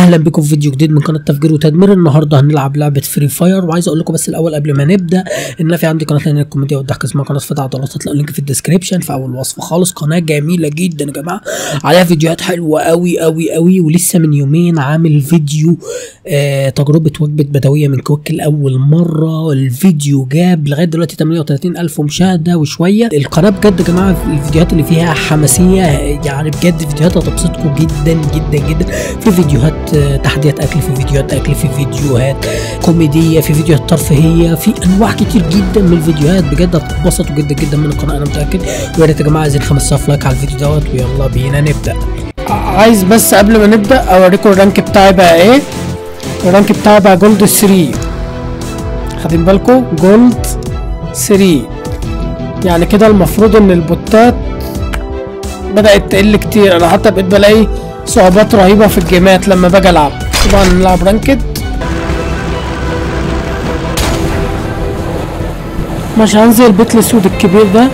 اهلا بكم في فيديو جديد من قناه تفجير وتدمير النهارده هنلعب لعبه فري فاير وعايز اقول لكم بس الاول قبل ما نبدا ان أنا في عندي قناه لان الكوميديا والضحك اسمها قناه فتح عضلات هتلاقوا اللينك في الديسكربشن في اول وصف خالص قناه جميله جدا يا جماعه عليها فيديوهات حلوه قوي قوي قوي ولسه من يومين عامل فيديو آه تجربه وجبه بدويه من كويك لاول مره الفيديو جاب لغايه دلوقتي 38 الف مشاهده وشويه القناه بجد يا جماعه الفيديوهات اللي فيها حماسيه يعني بجد فيديوهات هتبسطكم جدا جدا جدا في فيديوهات آه، تحديات اكل في فيديوهات اكل في فيديوهات كوميديه في فيديوهات ترفيهيه في انواع كتير جدا من الفيديوهات بجد هتتبسطوا جدا جدا من القناه انا متاكد ويا ريت يا جماعه عايزين 5000 لايك على الفيديو دوت ويلا بينا نبدا عايز بس قبل ما نبدا اوريكم الرانك بتاعي بقى ايه الرانك بتاعي بقى جولد 3 خدين بالكم جولد 3 يعني كده المفروض ان البوتات بدأت تقل كتير انا حتى بقيت بلاقي صعوبات رهيبة في الجيمات لما باجي العب طبعا نلعب رانكد مش هنزل البيت الاسود الكبير ده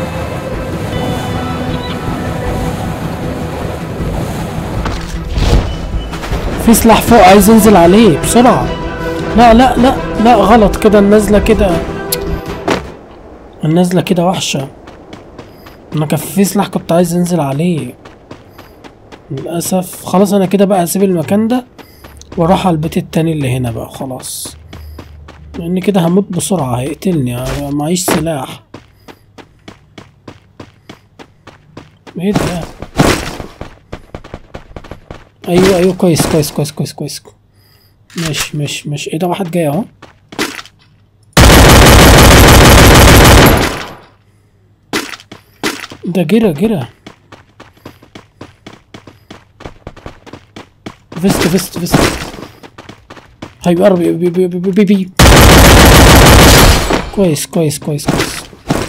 في سلاح فوق عايز انزل عليه بسرعة لا لا لا لا غلط كده النازلة كده النازلة كده وحشة انا كان في سلاح كنت عايز انزل عليه للأسف خلاص انا كده بقى هسيب المكان ده واروح على البيت التاني اللي هنا بقى خلاص لان كده هموت بسرعة هيقتلني أنا معيش سلاح ايه ده ايوه ايوه كويس كويس كويس كويس كويس ماشي ماشي ماشي ايه ده واحد جاي اهو ده جرى جرى فيست فيست فيست هيقرب بي بي بي بي بي بي. كويس كويس كويس كويس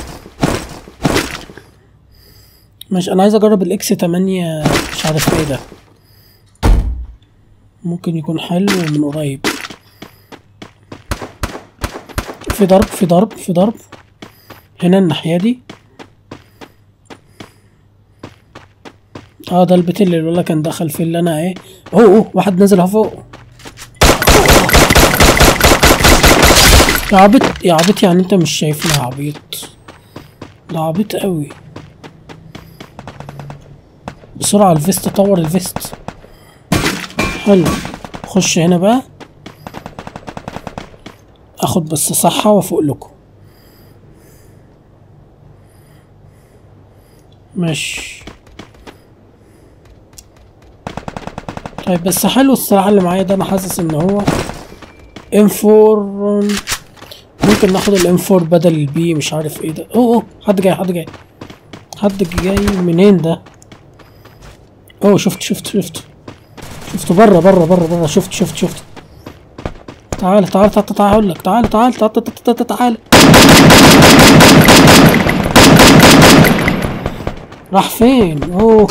ماشي انا عايز اجرب الاكس 8 مش عارف ايه ده ممكن يكون حلو من قريب في ضرب في ضرب في ضرب هنا الناحية دي اه ده البيت اللي الولا كان دخل فيه اللي انا ايه اوه اوه واحد نزل اهو فوق يا عبيط يا عبيط يعني انت مش شايفني يا عبيط ده عبيط قوي بسرعة الفيست طور الفيست حلو خش هنا بقى اخد بس صحة وافوق لكم ماشي طيب بس حلو الصراحة اللي معايا ده انا حاسس ان هو ام 4 ممكن ناخد الام 4 بدل البي مش عارف ايه ده اوه اوه حد جاي حد جاي حد جاي منين ده اوه شفت شفت شفت شفته بره بره بره بره شفت شفت شفت تعال تعال تعال تعال اقول لك تعال تعال تعال تعال تعال تعال راح فين اوه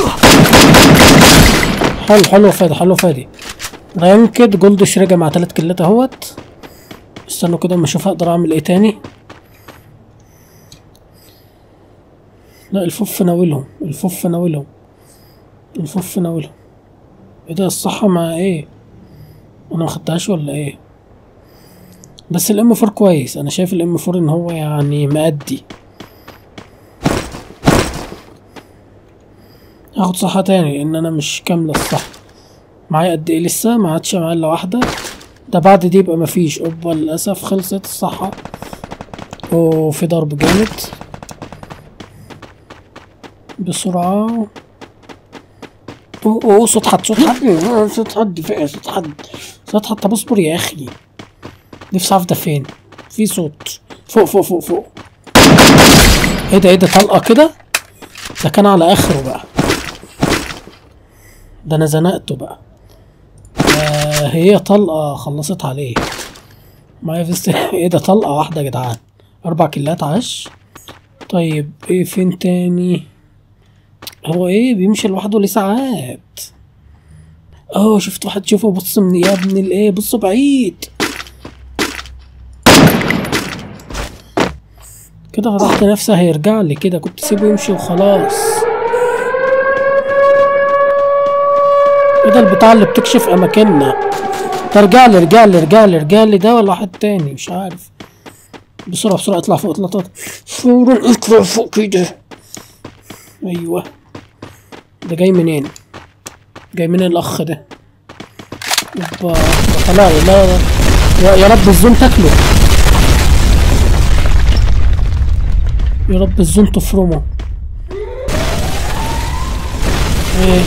حلو حلو فادي حلو فادي رانكد جولد شريجة مع تلات كلات اهوت استنوا كده اما اشوف اقدر اعمل ايه تاني لا الفوف ناولهم الفوف ناولهم الفوف ناولهم ايه ده الصحة مع ايه انا مخدتهاش ولا ايه بس الام فور كويس انا شايف الام فور ان هو يعني مأدي هاخد صحة تاني لان انا مش كاملة الصحة معايا قد ايه لسه ما عادش معايا الا واحدة ده بعد دي يبقى مفيش اوبا للاسف خلصت الصحة اوه في ضرب جامد بسرعة اوه اوه صوت حد صوت حد آه، صوت حد فين صوت حد صوت حد طب اصبر يا اخي نفسي اعرف ده فين في صوت فوق فوق فوق فوق ايه ده ايه ده طلقة كده ده كان على اخره بقى ده انا زنقته بقى آه هي طلقة خلصت عليه معايا فيست ايه ده طلقة واحدة يا جدعان اربع كيلات عاش طيب ايه فين تاني هو ايه بيمشي لوحده ليه ساعات اه شفت واحد شوفه بص من يا ابن الايه بص بعيد كده فتحت نفسي هيرجع لي كده كنت سيبه يمشي وخلاص ايه ده البتاع اللي بتكشف اماكننا ده رجع لي رجع لي رجع لي رجع لي ده ولا واحد تاني مش عارف بسرعة بسرعة اطلع فوق اطلع اطلع فورا اطلع فوق كده ايوه ده جاي منين جاي منين الاخ ده اوبا طلع لي لا لا يا, يا رب الزوم تاكله يا رب الزوم تفرمه ايه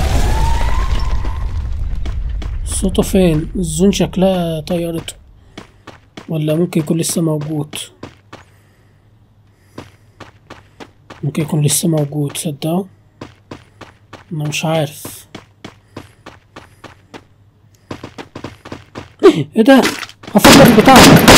صوته فين الزون شكلها طيرته ولا ممكن يكون لسه موجود ممكن يكون لسه موجود صدقوا انا مش عارف ايه ده هفجر البتاع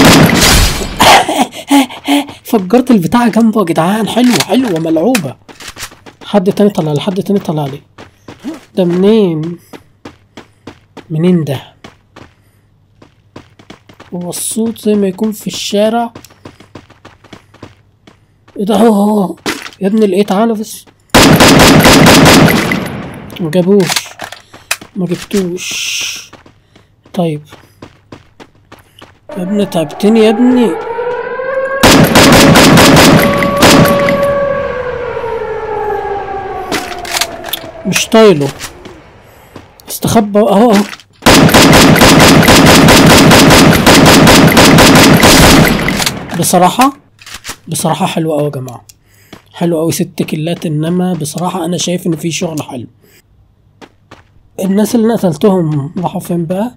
فجرت البتاع جنبه يا جدعان حلوه حلوه ملعوبه حد تاني طلع لي حد تاني طلع لي ده منين منين ده هو الصوت زي ما يكون في الشارع ايه ده هو هو يا ابني الايه تعالى بس ما جابوش ما جبتوش طيب يا ابني تعبتني يا ابني مش طايله استخبى اهو اهو بصراحة بصراحة حلوة أوي يا جماعة حلوة أوي ست كيلات إنما بصراحة أنا شايف إن في شغل حلو الناس اللي أنا قتلتهم راحوا فين بقى؟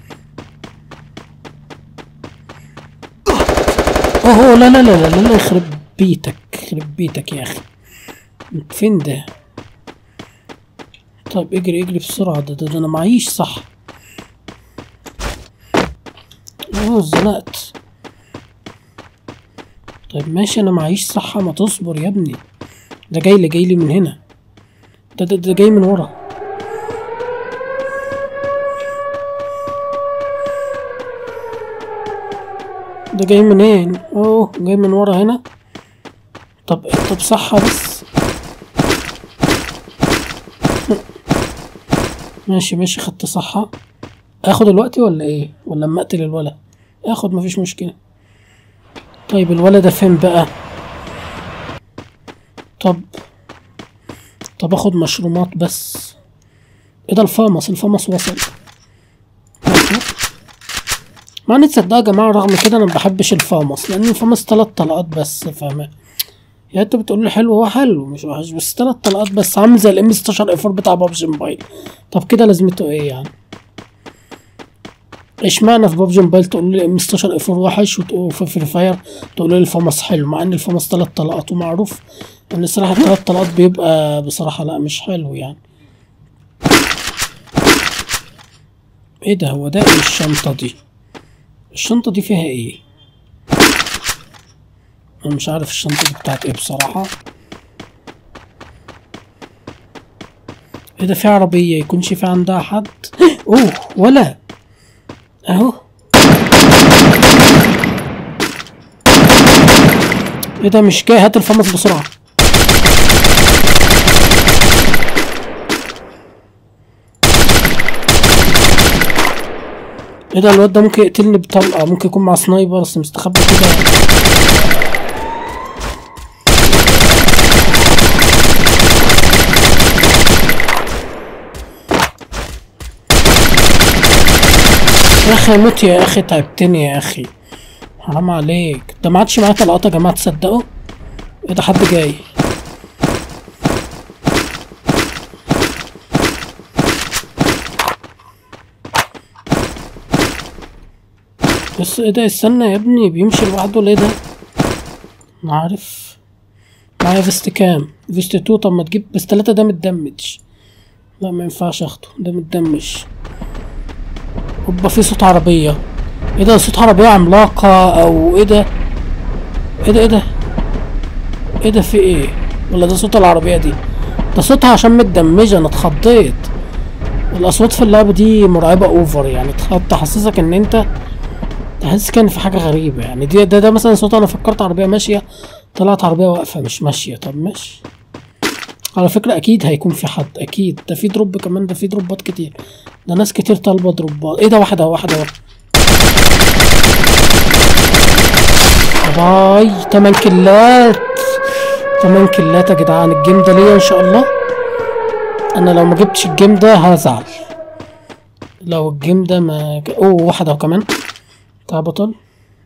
اوه لا لا لا لا لا يخرب بيتك يخرب بيتك يا اخي انت فين ده طيب اجري اجري بسرعة ده, ده, ده انا معيش صح اوه زنقت طيب ماشي انا معيش صحة ما تصبر يا ابني ده جاي لي جاي لي من هنا ده ده, ده جاي من ورا ده جاي منين اوه جاي من ورا هنا طب طب صحة بس ماشي ماشي خدت صحة اخد الوقت ولا ايه ولا اما اقتل الولا اخد مفيش مشكلة طيب الولا ده فين بقى طب طب اخد مشرومات بس ايه ده الفامس الفامس وصل ما نتصدق يا جماعة رغم كده انا مبحبش الفامس لان الفامس تلات طلقات بس فاهمة يعني انت بتقول لي حلو هو حلو مش وحش بس تلات طلقات بس عامل زي الام 16 اف بتاع بابجي موبايل طب كده لازمته ايه يعني اشمعنى في بابجي موبايل تقول لي ام 16 اف وحش وفي فري فاير تقول لي الفامس حلو مع ان الفامس تلات طلقات ومعروف ان الصراحة التلات طلقات بيبقى بصراحة لا مش حلو يعني ايه ده هو ده ايه الشنطة دي الشنطة دي فيها ايه انا مش عارف الشنطة دي بتاعت ايه بصراحة ايه ده في عربية يكونش في عندها حد اوه ولا اهو ايه ده مش جاي هات الفمس بسرعة ايه ده الواد ده ممكن يقتلني بطلقة ممكن يكون مع سنايبر بس مستخبي كده يا اخي موت يا اخي تعبتني يا اخي حرام عليك ده ما عادش معايا طلقات يا جماعة تصدقوا ايه ده حد جاي بس ايه ده استنى يا ابني بيمشي لوحده ليه ده انا عارف معايا فيست كام فيست تو طب ما تجيب بس تلاتة ده متدمج لا ما ينفعش اخده ده متدمج هوبا في صوت عربية ايه ده صوت عربية عملاقة او ايه ده ايه ده ايه ده ايه ده في ايه ولا ده صوت العربية دي ده صوتها عشان متدمجة انا اتخضيت الاصوات في اللعبة دي مرعبة اوفر يعني تحسسك ان انت تحس كان في حاجة غريبة يعني دي ده, ده مثلا صوت انا فكرت عربية ماشية طلعت عربية واقفة مش ماشية طب ماشي على فكره اكيد هيكون في حد اكيد ده في دروب كمان ده في دروبات كتير ده ناس كتير طالبه دروبات ايه ده واحد اهو واحد اهو باي 8 كيلات 8 كيلات يا جدعان الجيم ده ليا ان شاء الله انا لو ما جبتش الجيم ده هزعل لو الجيم ده ما ج- اوه واحد اهو كمان بتاع بطل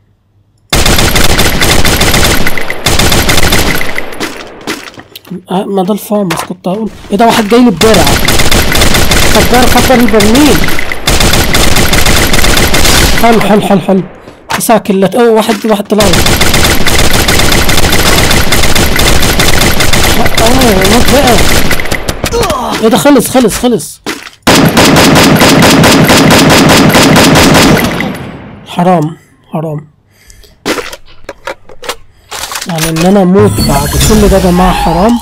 آه، ما ده الفامس كنت هقول ايه ده واحد جاي لي بدرع فجر فجر البرميل حلو حلو حلو حلو تسع كيلات اوه واحد واحد طلع لي اه موت بقى ايه ده خلص خلص خلص حرام حرام يعني ان انا اموت بعد كل ده يا جماعه حرام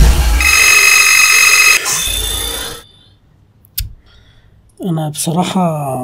انا بصراحه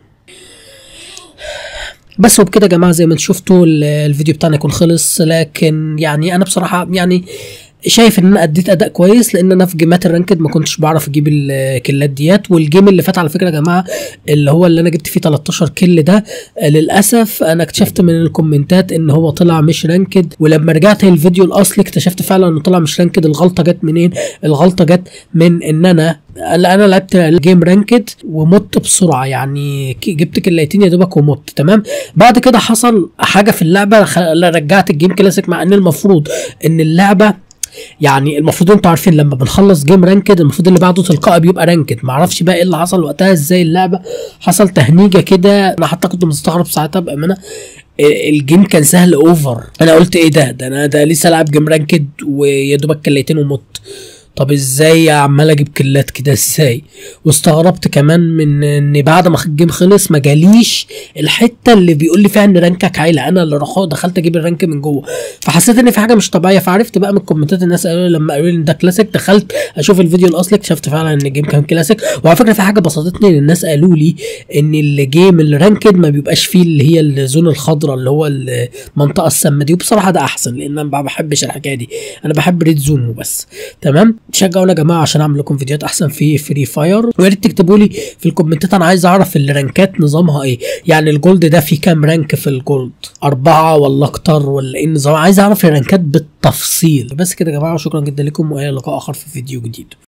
بس وبكده يا جماعه زي ما انتم شفتوا ال- الفيديو بتاعنا يكون خلص لكن يعني انا بصراحه يعني شايف ان انا اديت اداء كويس لان انا في جيمات الرانكد ما كنتش بعرف اجيب الكيلات ديت والجيم اللي فات على فكره يا جماعه اللي هو اللي انا جبت فيه 13 كيل ده آه، للاسف انا اكتشفت من الكومنتات ان هو طلع مش رانكد ولما رجعت للفيديو الاصلي اكتشفت فعلا انه طلع مش رانكد الغلطه جت منين الغلطه جت من ان انا لا انا لعبت الجيم رانكد ومت بسرعه يعني ك- جبت كليتين يا دوبك ومت تمام بعد كده حصل حاجه في اللعبه خ- رجعت الجيم كلاسيك مع ان المفروض ان اللعبه يعني المفروض انتوا عارفين لما بنخلص جيم رانكد المفروض اللي بعده تلقائي بيبقى رانكد معرفش بقى ايه اللي حصل وقتها ازاي اللعبه حصل تهنيجه كده انا حتى كنت مستغرب ساعتها بامانه ال- الجيم كان سهل اوفر انا قلت ايه ده ده انا ده لسه العب جيم رانكد ويا دوبك كليتين ومت طب ازاي عمال اجيب كلات كده ازاي واستغربت كمان من ان بعد ما الجيم خلص ما جاليش الحته اللي بيقول لي فيها ان رانكك عالي انا اللي رحت دخلت اجيب الرانك من جوه فحسيت ان في حاجه مش طبيعيه فعرفت بقى من الكومنتات الناس قالوا لي لما قالوا لي ان ده كلاسيك دخلت اشوف الفيديو الاصلي اكتشفت فعلا ان الجيم كان كلاسيك وعلى فكره في حاجه بسطتني ان الناس قالوا لي ان الجيم الرانكد ما بيبقاش فيه اللي هي الزون الخضراء اللي هو المنطقه السامه دي وبصراحه ده احسن لان انا ما بحبش الحكايه دي انا بحب ريد زون وبس تمام تشجعونا يا جماعه عشان اعمل لكم فيديوهات احسن في فري فاير ويا ريت تكتبوا لي في الكومنتات انا عايز اعرف الرانكات نظامها ايه يعني الجولد ده في كام رانك في الجولد اربعه ولا اكتر ولا ايه النظام عايز اعرف الرانكات بالتفصيل بس كده يا جماعه شكرا جدا لكم والى لقاء اخر في فيديو جديد